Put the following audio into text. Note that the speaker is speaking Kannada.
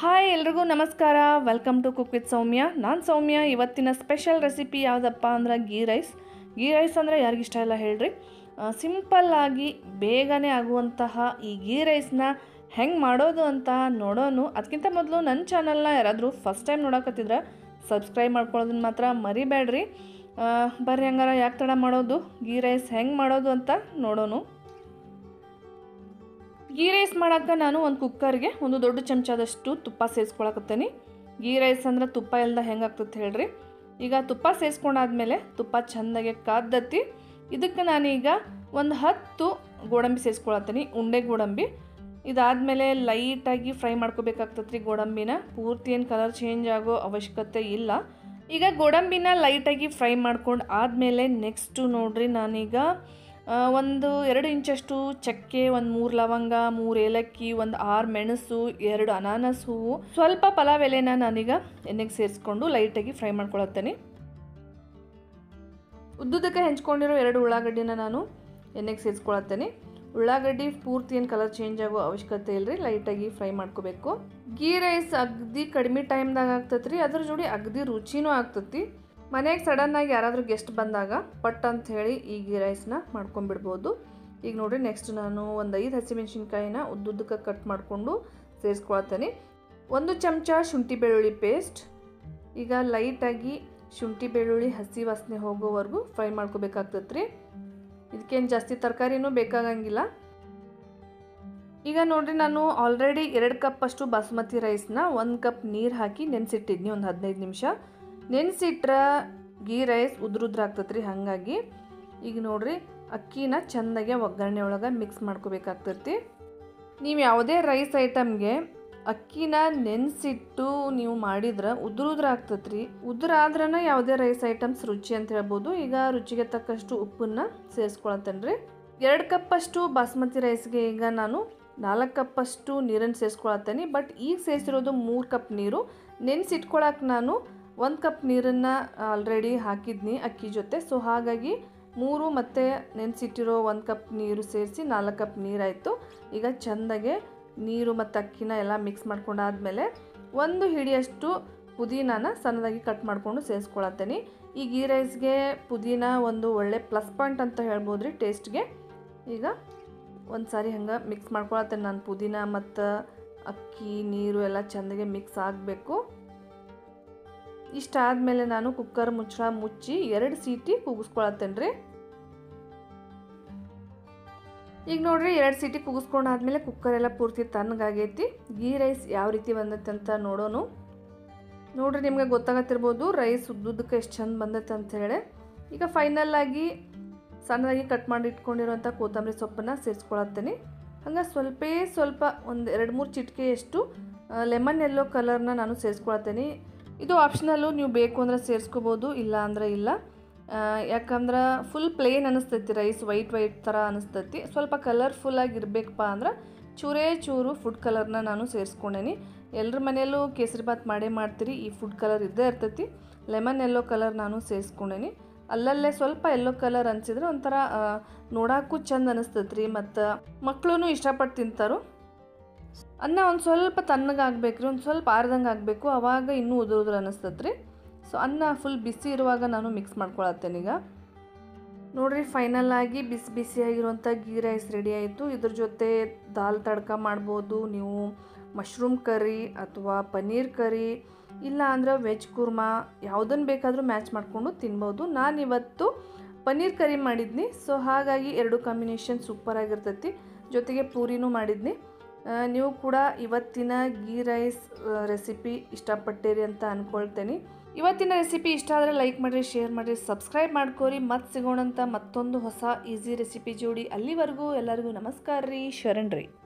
ಹಾಯ್ ಎಲ್ರಿಗೂ ನಮಸ್ಕಾರ welcome to cook with Soumya ನಾನು ಸೌಮ್ಯ ಇವತ್ತಿನ ಸ್ಪೆಷಲ್ ರೆಸಿಪಿ ಯಾವುದಪ್ಪ ಅಂದ್ರೆ ಗೀ ರೈಸ್ ಗೀ ರೈಸ್ ಅಂದರೆ ಯಾರಿಗಿಷ್ಟ ಇಲ್ಲ ಹೇಳ್ರಿ ಸಿಂಪಲ್ ಆಗಿ ಬೇಗನೆ ಆಗುವಂತಹ ಈ ಗೀ ರೈಸ್ನ ಹೆಂಗೆ ಮಾಡೋದು ಅಂತ ನೋಡೋನು ಅದಕ್ಕಿಂತ ಮೊದಲು ನನ್ನ ಚಾನಲ್ನ ಯಾರಾದರೂ ಫಸ್ಟ್ ಟೈಮ್ ನೋಡಕತ್ತಿದ್ರೆ ಸಬ್ಸ್ಕ್ರೈಬ್ ಮಾಡ್ಕೊಳ್ಳೋದನ್ನ ಮಾತ್ರ ಮರಿಬೇಡ್ರಿ ಆ, ಬರ್ರಿ ಹಂಗಾರ ಯಾಕೆ ತಡ ಮಾಡೋದು ಗೀ ರೈಸ್ ಹೆಂಗೆ ಮಾಡೋದು ಅಂತ ನೋಡೋನು ಗೀ ರೈಸ್ ಮಾಡೋಕೆ ನಾನು ಒಂದು ಕುಕ್ಕರ್ಗೆ ಒಂದು ದೊಡ್ಡ ಚಮಚದಷ್ಟು ತುಪ್ಪ ಸೇರಿಸ್ಕೊಳಕತ್ತೇನೆ ಗೀ ರೈಸ್ ಅಂದ್ರೆ ತುಪ್ಪ ಇಲ್ದ ಹೆಂಗೆ ಆಗ್ತದೆ ಹೇಳ್ರಿ ಈಗ ತುಪ್ಪ ಸೇರಿಸ್ಕೊಂಡಾದ್ಮೇಲೆ ತುಪ್ಪ ಚೆಂದಾಗಿ ಕಾದ್ದತ್ತಿ ಇದಕ್ಕೆ ನಾನೀಗ ಒಂದು ಹತ್ತು ಗೋಡಂಬಿ ಸೇರಿಸ್ಕೊಳತ್ತೀನಿ ಉಂಡೆ ಗೋಡಂಬಿ ಇದಾದಮೇಲೆ ಲೈಟಾಗಿ ಫ್ರೈ ಮಾಡ್ಕೋಬೇಕಾಗ್ತದೆ ರೀ ಗೋಡಂಬಿನ ಪೂರ್ತಿ ಏನು ಕಲರ್ ಚೇಂಜ್ ಆಗೋ ಅವಶ್ಯಕತೆ ಇಲ್ಲ ಈಗ ಗೋಡಂಬಿನ ಲೈಟಾಗಿ ಫ್ರೈ ಮಾಡ್ಕೊಂಡು ಆದಮೇಲೆ ನೆಕ್ಸ್ಟು ನೋಡ್ರಿ ನಾನೀಗ ಆ, ಒಂದು ಎರಡು ಇಂಚಷ್ಟು ಚಕ್ಕೆ ಒಂದು ಮೂರು ಲವಂಗ ಮೂರು ಏಲಕ್ಕಿ ಒಂದು ಆರು ಮೆಣಸು ಎರಡು ಅನಾನಸ್ ಹೂವು ಸ್ವಲ್ಪ ಪಲಾವ್ ಎಲೆನ ನಾನೀಗ ಎಣ್ಣೆಗೆ ಸೇರಿಸ್ಕೊಂಡು ಲೈಟಾಗಿ ಫ್ರೈ ಮಾಡ್ಕೊಳತ್ತೇನೆ ಉದ್ದುದಕ್ಕೆ ಹೆಂಚ್ಕೊಂಡಿರೋ ಎರಡು ಉಳ್ಳಾಗಡ್ಡಿನ ನಾನು ಎಣ್ಣೆಗೆ ಸೇರಿಸ್ಕೊಳತ್ತೇನೆ ಉಳ್ಳಾಗಡ್ಡಿ ಪೂರ್ತಿ ಏನು ಕಲರ್ ಚೇಂಜ್ ಆಗೋ ಅವಶ್ಯಕತೆ ಇಲ್ಲರಿ ಲೈಟಾಗಿ ಫ್ರೈ ಮಾಡ್ಕೋಬೇಕು ಗೀ ರೈಸ್ ಅಗ್ದಿ ಕಡಿಮೆ ಟೈಮ್ದಾಗ ಆಗ್ತೈತೆ ರೀ ಅದ್ರ ಜೋಡಿ ಅಗ್ದಿ ರುಚಿನೂ ಆಗ್ತೈತಿ ಮನೆಗೆ ಸಡನ್ನಾಗಿ ಯಾರಾದರೂ ಗೆಸ್ಟ್ ಬಂದಾಗ ಪಟ್ ಅಂತ ಹೇಳಿ ಈ ಗೀ ರೈಸ್ನ ಮಾಡ್ಕೊಂಡ್ಬಿಡ್ಬೋದು ಈಗ ನೋಡ್ರಿ ನೆಕ್ಸ್ಟ್ ನಾನು ಒಂದು ಐದು ಹಸಿಮೆಣ್ಸಿನ್ಕಾಯಿನ ಉದ್ದುದ್ದಕ್ಕೆ ಕಟ್ ಮಾಡಿಕೊಂಡು ಸೇರಿಸ್ಕೊಳ್ತೇನೆ ಒಂದು ಚಮಚ ಶುಂಠಿ ಬೆಳ್ಳುಳ್ಳಿ ಪೇಸ್ಟ್ ಈಗ ಲೈಟಾಗಿ ಶುಂಠಿ ಬೆಳ್ಳುಳ್ಳಿ ಹಸಿ ವಾಸನೆ ಹೋಗೋವರೆಗೂ ಫ್ರೈ ಮಾಡ್ಕೋಬೇಕಾಗ್ತೈತೆ ರೀ ಇದಕ್ಕೇನು ಜಾಸ್ತಿ ತರಕಾರಿನೂ ಬೇಕಾಗಂಗಿಲ್ಲ ಈಗ ನೋಡ್ರಿ ನಾನು ಆಲ್ರೆಡಿ ಎರಡು ಕಪ್ ಅಷ್ಟು ಬಾಸುಮತಿ ರೈಸ್ನ ಒಂದು ಕಪ್ ನೀರು ಹಾಕಿ ನೆನೆಸಿಟ್ಟಿದ್ನಿ ಒಂದು ಹದಿನೈದು ನಿಮಿಷ ನೆನೆಸಿಟ್ರೆ ಗೀ ರೈಸ್ ಉದ್ರುದ್ರ ಆಗ್ತೈತೆ ರೀ ಹಾಗಾಗಿ ಈಗ ನೋಡ್ರಿ ಅಕ್ಕಿನ ಚೆಂದಾಗೆ ಒಗ್ಗರಣೆ ಒಳಗೆ ಮಿಕ್ಸ್ ಮಾಡ್ಕೋಬೇಕಾಗ್ತೈತಿ ನೀವು ಯಾವುದೇ ರೈಸ್ ಐಟಮ್ಗೆ ಅಕ್ಕಿನ ನೆನೆಸಿಟ್ಟು ನೀವು ಮಾಡಿದ್ರೆ ಉದುರುದ್ರ ಆಗ್ತೈತೆ ರೀ ಉದ್ರ ಆದ್ರನ ಯಾವುದೇ ರೈಸ್ ಐಟಮ್ಸ್ ರುಚಿ ಅಂತ ಹೇಳ್ಬೋದು ಈಗ ರುಚಿಗೆ ತಕ್ಕಷ್ಟು ಉಪ್ಪನ್ನ ಸೇರಿಸ್ಕೊಳತ್ತೇನೆ ರೀ ಎರಡು ಕಪ್ಪಷ್ಟು ಬಾಸ್ಮತಿ ರೈಸ್ಗೆ ಈಗ ನಾನು ನಾಲ್ಕು ಕಪ್ಪಷ್ಟು ನೀರನ್ನು ಸೇರಿಸ್ಕೊಳತ್ತೇನೆ ಬಟ್ ಈಗ ಸೇರಿಸಿರೋದು ಮೂರು ಕಪ್ ನೀರು ನೆನೆಸಿಟ್ಕೊಳಕ್ಕೆ ನಾನು ಒಂದು ಕಪ್ ನೀರನ್ನು ಆಲ್ರೆಡಿ ಹಾಕಿದ್ನಿ ಅಕ್ಕಿ ಜೊತೆ ಸೊ ಹಾಗಾಗಿ ಮೂರು ಮತ್ತು ನೆನೆಸಿಟ್ಟಿರೋ ಒಂದು ಕಪ್ ನೀರು ಸೇರಿಸಿ ನಾಲ್ಕು ಕಪ್ ನೀರಾಯಿತು ಈಗ ಚೆಂದಾಗೆ ನೀರು ಮತ್ತು ಅಕ್ಕಿನ ಎಲ್ಲ ಮಿಕ್ಸ್ ಮಾಡ್ಕೊಂಡಾದ್ಮೇಲೆ ಒಂದು ಹಿಡಿಯಷ್ಟು ಪುದೀನಾನ ಸಣ್ಣದಾಗಿ ಕಟ್ ಮಾಡಿಕೊಂಡು ಸೇರಿಸ್ಕೊಳತ್ತೇನೆ ಈ ಗೀ ರೈಸ್ಗೆ ಪುದೀನ ಒಂದು ಒಳ್ಳೆ ಪ್ಲಸ್ ಪಾಯಿಂಟ್ ಅಂತ ಹೇಳ್ಬೋದು ರೀ ಟೇಸ್ಟ್ಗೆ ಈಗ ಒಂದು ಸಾರಿ ಹಂಗೆ ಮಿಕ್ಸ್ ಮಾಡ್ಕೊಳತ್ತೇನೆ ನಾನು ಪುದೀನ ಮತ್ತು ಅಕ್ಕಿ ನೀರು ಎಲ್ಲ ಚೆಂದಾಗೆ ಮಿಕ್ಸ್ ಆಗಬೇಕು ಇಷ್ಟಾದಮೇಲೆ ನಾನು ಕುಕ್ಕರ್ ಮುಚ್ಚಳ ಮುಚ್ಚಿ ಎರಡು ಸೀಟಿ ಕೂಗಿಸ್ಕೊಳತ್ತೇನೆ ರೀ ಈಗ ನೋಡ್ರಿ ಎರಡು ಸೀಟಿ ಕೂಗಿಸ್ಕೊಂಡಾದ್ಮೇಲೆ ಕುಕ್ಕರ್ ಎಲ್ಲ ಪೂರ್ತಿ ತಣ್ಣಗಾಗೈತಿ ಗೀ ರೈಸ್ ಯಾವ ರೀತಿ ಬಂದೈತೆ ಅಂತ ನೋಡೋನು ನೋಡ್ರಿ ನಿಮಗೆ ಗೊತ್ತಾಗತ್ತಿರ್ಬೋದು ರೈಸ್ ಉದ್ದುದಕ್ಕೆ ಎಷ್ಟು ಚಂದ ಬಂದೈತೆ ಅಂತ ಹೇಳಿ ಈಗ ಫೈನಲ್ ಆಗಿ ಸಣ್ಣದಾಗಿ ಕಟ್ ಮಾಡಿ ಇಟ್ಕೊಂಡಿರೋಂಥ ಕೊತ್ತಂಬರಿ ಸೊಪ್ಪನ್ನು ಸೇರಿಸ್ಕೊಳತ್ತೇನೆ ಹಂಗೆ ಸ್ವಲ್ಪೇ ಸ್ವಲ್ಪ ಒಂದು ಎರಡು ಮೂರು ಚಿಟಿಕೆಯಷ್ಟು ಲೆಮನ್ ಎಲ್ಲೋ ಕಲರ್ನ ನಾನು ಸೇರಿಸ್ಕೊಳತ್ತೇನೆ ಇದು ಆಪ್ಷನಲ್ಲು ನೀವು ಬೇಕು ಅಂದ್ರೆ ಸೇರಿಸ್ಕೋಬೋದು ಇಲ್ಲ ಅಂದ್ರೆ ಇಲ್ಲ ಆ, ಯಾಕಂದ್ರೆ ಫುಲ್ ಪ್ಲೇನ್ ಅನಿಸ್ತೈತಿ ರೈಸ್ ವೈಟ್ ವೈಟ್ ಥರ ಅನಿಸ್ತೈತಿ ಸ್ವಲ್ಪ ಕಲರ್ಫುಲ್ಲಾಗಿ ಇರಬೇಕಪ್ಪ ಅಂದ್ರೆ ಚೂರೇ ಚೂರು ಫುಡ್ ಕಲರ್ನ ನಾನು ಸೇರಿಸ್ಕೊಂಡೇನಿ ಎಲ್ಲರ ಮನೆಯಲ್ಲೂ ಕೇಸರಿ ಬಾತ್ ಮಾಡೇ ಮಾಡ್ತೀರಿ ಈ ಫುಡ್ ಕಲರ್ ಇದ್ದೇ ಇರ್ತೈತಿ ಲೆಮನ್ ಎಲ್ಲೋ ಕಲರ್ ನಾನು ಸೇರಿಸ್ಕೊಂಡೇನಿ ಅಲ್ಲಲ್ಲೇ ಸ್ವಲ್ಪ ಎಲ್ಲೋ ಕಲರ್ ಅನಿಸಿದ್ರೆ ಒಂಥರ ಆ, ನೋಡೋಕ್ಕೂ ಚಂದ ಅನಿಸ್ತೈತಿ ರೀ ಮತ್ತು ಮಕ್ಕಳು ಇಷ್ಟಪಟ್ಟು ತಿಂತಾರೋ ಅನ್ನ ಒಂದು ಸ್ವಲ್ಪ ತಣ್ಣಗಾಗ್ಬೇಕು ರೀ ಒಂದು ಸ್ವಲ್ಪ ಆರ್ದಂಗೆ ಆಗಬೇಕು ಅವಾಗ ಇನ್ನೂ ಉದುರು ಉದುರು ಅನ್ನಿಸ್ತೈತೆ ರೀ ಸೊ ಅನ್ನ ಫುಲ್ ಬಿಸಿ ಇರುವಾಗ ನಾನು ಮಿಕ್ಸ್ ಮಾಡ್ಕೊಳತ್ತೇನೆ ಈಗ ನೋಡ್ರಿ ಫೈನಲ್ ಆಗಿ ಬಿಸಿ ಬಿಸಿಯಾಗಿರುವಂಥ ಗೀ ರೈಸ್ ರೆಡಿ ಆಯಿತು ಇದ್ರ ಜೊತೆ ದಾಲ್ ತಡ್ಕ ಮಾಡ್ಬೋದು ನೀವು ಮಶ್ರೂಮ್ ಕರಿ ಅಥವಾ ಪನ್ನೀರ್ ಕರಿ ಇಲ್ಲ ಅಂದ್ರೆ ವೆಜ್ ಕುರ್ಮಾ ಯಾವುದನ್ನು ಬೇಕಾದರೂ ಮ್ಯಾಚ್ ಮಾಡಿಕೊಂಡು ತಿನ್ಬೋದು ನಾನಿವತ್ತು ಪನ್ನೀರ್ ಕರಿ ಮಾಡಿದ್ನಿ ಸೊ ಹಾಗಾಗಿ ಎರಡು ಕಾಂಬಿನೇಷನ್ ಸೂಪರ್ ಆಗಿರ್ತೈತಿ ಜೊತೆಗೆ ಪೂರಿನೂ ಮಾಡಿದ್ನಿ ಆ, ನೀವು ಕೂಡ ಇವತ್ತಿನ ಗೀ ರೈಸ್ ರೆಸಿಪಿ ಇಷ್ಟಪಟ್ಟಿರಿ ಅಂತ ಅಂದ್ಕೊಳ್ತೇನೆ ಇವತ್ತಿನ ರೆಸಿಪಿ ಇಷ್ಟ ಆದರೆ ಲೈಕ್ ಮಾಡಿರಿ ಶೇರ್ ಮಾಡಿರಿ ಸಬ್ಸ್ಕ್ರೈಬ್ ಮಾಡ್ಕೋರಿ ಮತ್ತೆ ಸಿಗೋಣಂತ ಮತ್ತೊಂದು ಹೊಸ ಈಸಿ ರೆಸಿಪಿ ಜೋಡಿ ಅಲ್ಲಿವರೆಗೂ ಎಲ್ಲರಿಗೂ ನಮಸ್ಕಾರ ರೀ ಶರಣ್ ರೀ